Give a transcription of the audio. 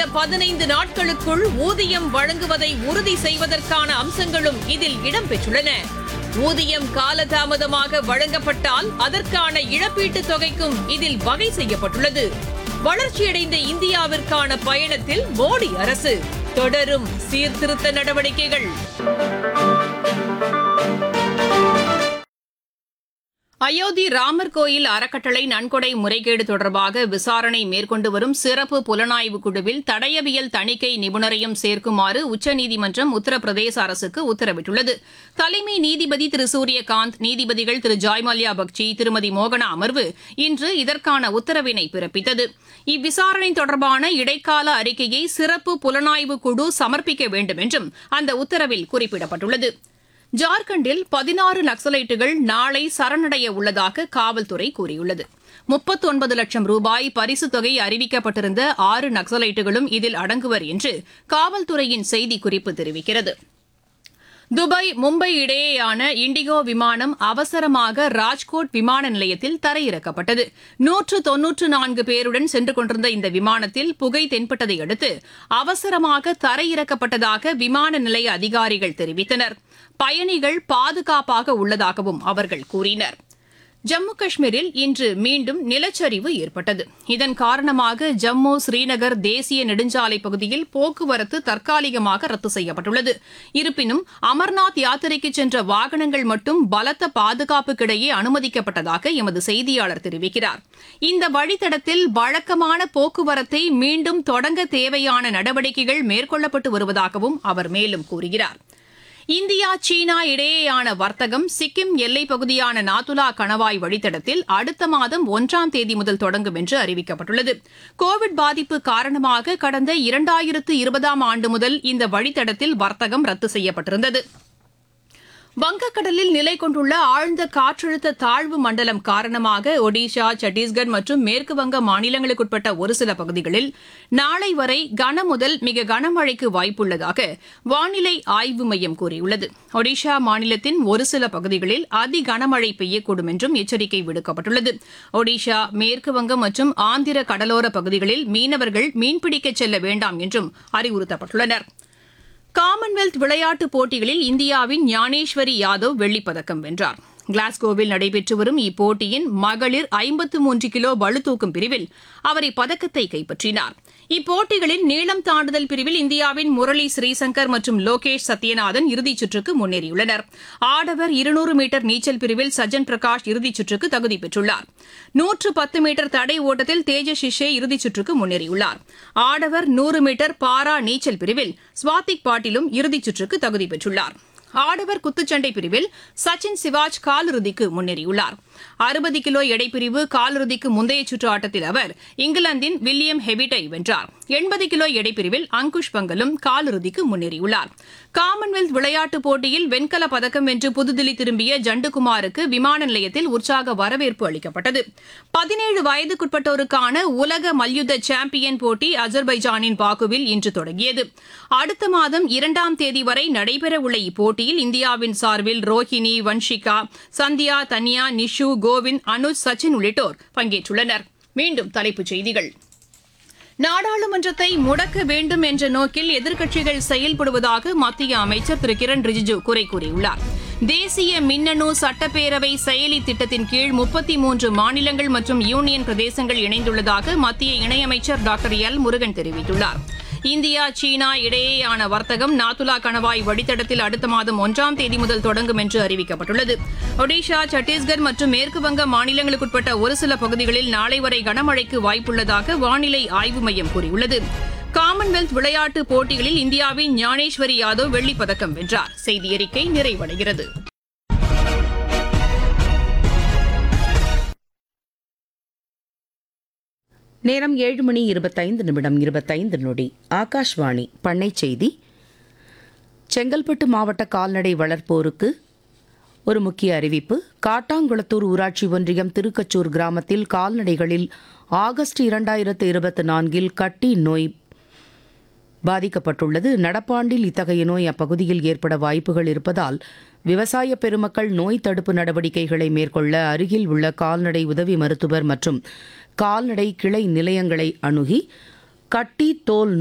பதினைந்து நாட்களுக்குள் ஊதியம் வழங்குவதை உறுதி செய்வதற்கான அம்சங்களும் இதில் இடம்பெற்றுள்ளன ஊதியம் காலதாமதமாக வழங்கப்பட்டால் அதற்கான இழப்பீட்டுத் தொகைக்கும் இதில் வகை செய்யப்பட்டுள்ளது வளர்ச்சியடைந்த இந்தியாவிற்கான பயணத்தில் மோடி அரசு தொடரும் சீர்திருத்த நடவடிக்கைகள் அயோத்தி ராமர் கோயில் அறக்கட்டளை நன்கொடை முறைகேடு தொடர்பாக விசாரணை மேற்கொண்டு வரும் சிறப்பு புலனாய்வு குழுவில் தடயவியல் தணிக்கை நிபுணரையும் சேர்க்குமாறு உச்சநீதிமன்றம் உத்தரப்பிரதேச அரசுக்கு உத்தரவிட்டுள்ளது தலைமை நீதிபதி திரு சூரியகாந்த் நீதிபதிகள் திரு ஜாய்மல்யா பக்சி திருமதி மோகனா அமர்வு இன்று இதற்கான உத்தரவினை பிறப்பித்தது இவ்விசாரணை தொடர்பான இடைக்கால அறிக்கையை சிறப்பு புலனாய்வு குழு சமர்ப்பிக்க வேண்டும் என்றும் அந்த உத்தரவில் குறிப்பிடப்பட்டுள்ளது ஜார்க்கண்டில் பதினாறு நக்சலைட்டுகள் நாளை சரணடைய உள்ளதாக காவல்துறை கூறியுள்ளது முப்பத்தொன்பது லட்சம் ரூபாய் பரிசுத் தொகை அறிவிக்கப்பட்டிருந்த ஆறு நக்சலைட்டுகளும் இதில் அடங்குவர் என்று காவல்துறையின் செய்திக்குறிப்பு தெரிவிக்கிறது துபாய் மும்பை இடையேயான இண்டிகோ விமானம் அவசரமாக ராஜ்கோட் விமான நிலையத்தில் தரையிறக்கப்பட்டது நூற்று தொன்னூற்று நான்கு பேருடன் சென்று கொண்டிருந்த இந்த விமானத்தில் புகை தென்பட்டதை அடுத்து அவசரமாக தரையிறக்கப்பட்டதாக விமான நிலைய அதிகாரிகள் தெரிவித்தனர் பயணிகள் பாதுகாப்பாக உள்ளதாகவும் அவர்கள் கூறினர் ஜம்மு காஷ்மீரில் இன்று மீண்டும் நிலச்சரிவு ஏற்பட்டது இதன் காரணமாக ஜம்மு ஸ்ரீநகர் தேசிய நெடுஞ்சாலை பகுதியில் போக்குவரத்து தற்காலிகமாக ரத்து செய்யப்பட்டுள்ளது இருப்பினும் அமர்நாத் யாத்திரைக்கு சென்ற வாகனங்கள் மட்டும் பலத்த பாதுகாப்புக்கிடையே அனுமதிக்கப்பட்டதாக எமது செய்தியாளர் தெரிவிக்கிறார் இந்த வழித்தடத்தில் வழக்கமான போக்குவரத்தை மீண்டும் தொடங்க தேவையான நடவடிக்கைகள் மேற்கொள்ளப்பட்டு வருவதாகவும் அவர் மேலும் கூறுகிறார் இந்தியா சீனா இடையேயான வர்த்தகம் சிக்கிம் எல்லைப் பகுதியான நாத்துலா கணவாய் வழித்தடத்தில் அடுத்த மாதம் ஒன்றாம் தேதி முதல் தொடங்கும் என்று அறிவிக்கப்பட்டுள்ளது கோவிட் பாதிப்பு காரணமாக கடந்த இரண்டாயிரத்து இருபதாம் ஆண்டு முதல் இந்த வழித்தடத்தில் வர்த்தகம் ரத்து செய்யப்பட்டிருந்தது வங்கக்கடலில் நிலை கொண்டுள்ள ஆழ்ந்த காற்றழுத்த தாழ்வு மண்டலம் காரணமாக ஒடிஷா சத்தீஸ்கர் மற்றும் மேற்குவங்க மாநிலங்களுக்குட்பட்ட ஒரு சில பகுதிகளில் நாளை வரை கன முதல் மிக கனமழைக்கு வாய்ப்புள்ளதாக வானிலை ஆய்வு மையம் கூறியுள்ளது ஒடிஷா மாநிலத்தின் ஒரு சில பகுதிகளில் அதி கனமழை பெய்யக்கூடும் என்றும் எச்சரிக்கை விடுக்கப்பட்டுள்ளது ஒடிஷா மேற்குவங்கம் மற்றும் ஆந்திர கடலோர பகுதிகளில் மீனவர்கள் மீன்பிடிக்க செல்ல வேண்டாம் என்றும் அறிவுறுத்தப்பட்டுள்ளனா் காமன்வெல்த் விளையாட்டுப் போட்டிகளில் இந்தியாவின் ஞானேஸ்வரி யாதவ் வெள்ளிப்பதக்கம் வென்றார் கிளாஸ்கோவில் நடைபெற்று வரும் இப்போட்டியின் மகளிர் ஐம்பத்து மூன்று கிலோ பளுதூக்கும் பிரிவில் அவர் இப்பதக்கத்தை கைப்பற்றினார் இப்போட்டிகளின் நீளம் தாண்டுதல் பிரிவில் இந்தியாவின் முரளி ஸ்ரீசங்கர் மற்றும் லோகேஷ் சத்யநாதன் இறுதிச் சுற்றுக்கு முன்னேறியுள்ளனர் ஆடவர் இருநூறு மீட்டர் நீச்சல் பிரிவில் சஜன் பிரகாஷ் இறுதிச் சுற்றுக்கு தகுதி பெற்றுள்ளார் நூற்று பத்து மீட்டர் தடை ஓட்டத்தில் தேஜஸ் ஷிஷே இறுதிச் சுற்றுக்கு முன்னேறியுள்ளார் ஆடவர் நூறு மீட்டர் பாரா நீச்சல் பிரிவில் ஸ்வாதிக் பாட்டிலும் இறுதிச் சுற்றுக்கு தகுதி பெற்றுள்ளார் ஆடவர் குத்துச்சண்டை பிரிவில் சச்சின் சிவாஜ் காலிறுதிக்கு முன்னேறியுள்ளார் அறுபது கிலோ எடைப்பிரிவு காலிறுதிக்கு முந்தைய சுற்று ஆட்டத்தில் அவர் இங்கிலாந்தின் வில்லியம் ஹெவிட்டை வென்றார் எண்பது கிலோ எடைப்பிரிவில் அங்குஷ் பங்கலும் காலிறுதிக்கு முன்னேறியுள்ளார் காமன்வெல்த் விளையாட்டுப் போட்டியில் வெண்கல பதக்கம் வென்று புதுதில்லி திரும்பிய ஜண்டுகுமாருக்கு விமான நிலையத்தில் உற்சாக வரவேற்பு அளிக்கப்பட்டது பதினேழு வயதுக்குட்பட்டோருக்கான உலக மல்யுத்த சாம்பியன் போட்டி அஜர்பைஜானின் பாக்குவில் இன்று தொடங்கியது அடுத்த மாதம் இரண்டாம் தேதி வரை நடைபெறவுள்ள இப்போட்டியில் இந்தியாவின் சார்பில் ரோஹினி வன்ஷிகா சந்தியா தன்யா நிஷு கோவிந்த் அனுஜ் சச்சின் உள்ளிட்டோர் பங்கேற்றுள்ளனர் மீண்டும் தலைப்புச் செய்திகள் நாடாளுமன்றத்தை முடக்க வேண்டும் என்ற நோக்கில் எதிர்க்கட்சிகள் செயல்படுவதாக மத்திய அமைச்சர் திரு கிரண் ரிஜிஜு குறை கூறியுள்ளார் தேசிய மின்னணு சட்டப்பேரவை செயலி திட்டத்தின் கீழ் முப்பத்தி மூன்று மாநிலங்கள் மற்றும் யூனியன் பிரதேசங்கள் இணைந்துள்ளதாக மத்திய இணையமைச்சர் டாக்டர் எல் முருகன் தெரிவித்துள்ளார் இந்தியா சீனா இடையேயான வர்த்தகம் நாத்துலா கணவாய் வழித்தடத்தில் அடுத்த மாதம் ஒன்றாம் தேதி முதல் தொடங்கும் என்று அறிவிக்கப்பட்டுள்ளது ஒடிஷா சத்தீஸ்கர் மற்றும் மேற்குவங்க மாநிலங்களுக்குட்பட்ட ஒரு சில பகுதிகளில் நாளை வரை கனமழைக்கு வாய்ப்புள்ளதாக வானிலை ஆய்வு மையம் கூறியுள்ளது காமன்வெல்த் விளையாட்டுப் போட்டிகளில் இந்தியாவின் ஞானேஸ்வரி யாதவ் வெள்ளிப் பதக்கம் வென்றார் செய்தியறிக்கை நிறைவடைகிறது நேரம் ஏழு மணி இருபத்தைந்து நிமிடம் இருபத்தைந்து நொடி ஆகாஷ்வாணி பண்ணை செய்தி செங்கல்பட்டு மாவட்ட கால்நடை வளர்ப்போருக்கு ஒரு முக்கிய அறிவிப்பு காட்டாங்குளத்தூர் ஊராட்சி ஒன்றியம் திருக்கச்சூர் கிராமத்தில் கால்நடைகளில் ஆகஸ்ட் இரண்டாயிரத்து இருபத்தி நான்கில் கட்டி நோய் பாதிக்கப்பட்டுள்ளது நடப்பாண்டில் இத்தகைய நோய் அப்பகுதியில் ஏற்பட வாய்ப்புகள் இருப்பதால் விவசாய பெருமக்கள் நோய் தடுப்பு நடவடிக்கைகளை மேற்கொள்ள அருகில் உள்ள கால்நடை உதவி மருத்துவர் மற்றும் கால்நடை கிளை நிலையங்களை அணுகி கட்டி தோல்